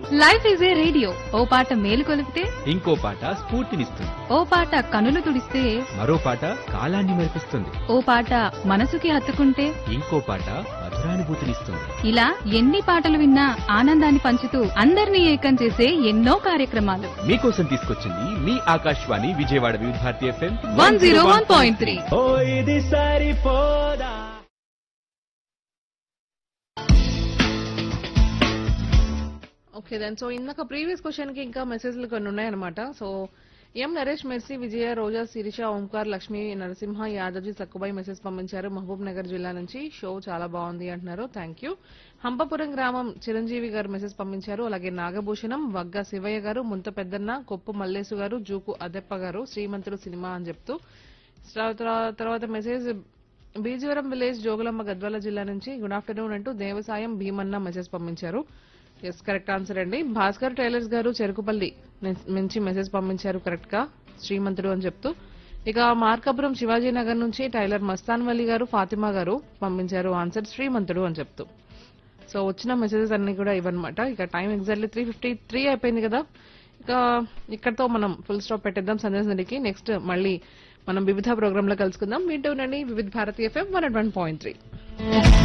life is a radio ఓ పాట మేలు కొలిపితే ఇంకో పాట స్ఫూర్తినిస్తుంది ఓ పాట కనులు తుడిస్తే మరో పాట కాలాన్ని మెరిపిస్తుంది ఓ పాట మనసుకి హత్తుకుంటే ఇంకో పాట మధురానుభూతినిస్తుంది ఇలా ఎన్ని పాటలు విన్నా ఆనందాన్ని పంచుతూ అందరినీ ఏకం చేసే ఎన్నో కార్యక్రమాలు మీకోసం తీసుకొచ్చింది మీ Akashvani Vijayawada Vividh Bharati FM one zero one point three ఓ ఇది సరిపోదా ఓకే దెన్ సో ఇందాక ప్రీవియస్ క్వశ్చన్ కి ఇంకా మెసేజ్లు కొన్ని ఉన్నాయన్నమాట so M Naresh Mercy Vijaya Roja Sirisha Omkar Lakshmi Narasimha Yadavji Sakkubai message పంపించారు మహబూబ్ నగర్ జిల్లా నుంచి షో చాలా బాగుంది అంటున్నారు థ్యాంక్ యూ హంపపురం గ్రామం చిరంజీవి గారు మెసేజ్ పంపించారు అలాగే నాగభూషణం వగ్గ శివయ్య గారు ముంత పెద్దన్న కొప్పు మల్లేసు గారు జూకు అదెప్ప గారు శ్రీమంతుడు సినిమా అని చెప్తూ తర్వాత- తర్వాత మెసేజ్ బీజవరం విలేజ్ జోగులమ్మ గద్వాల జిల్లా నుంచి గుడ్ ఆఫ్టర్నూన్ అంటూ దేవసాయం భీమన్న మెసేజ్ పంపించారు ఎస్ కరెక్ట్ ఆన్సర్ అండి భాస్కర్ టైలర్స్ గారు చెరుకుపల్లి నిన్- నుంచి మెసేజ్ పంపించారు కరెక్ట్ గా శ్రీమంతుడు అని చెప్తూ ఇక మార్కాపురం శివాజీ నగర్ నుంచి టైలర్ మస్తాన్ వల్లి గారు ఫాతిమా గారు పంపించారు ఆన్సర్ శ్రీమంతుడు అని చెప్తూ సో వచ్చిన మెసేజెస్ అన్ని కూడా ఇవన్నమాట ఇక time exactly three fifty three అయిపోయింది కదా ఇక ఇక్కడతో మనం ఫుల్ స్టాప్ పెట్టేద్దాం సందేశానికి నెక్స్ట్ మళ్ళీ మనం వివిధ ప్రోగ్రామ్ లో కలుసుకుందాం వింటూ ఉండండి Vividh Bharatiya FM one point three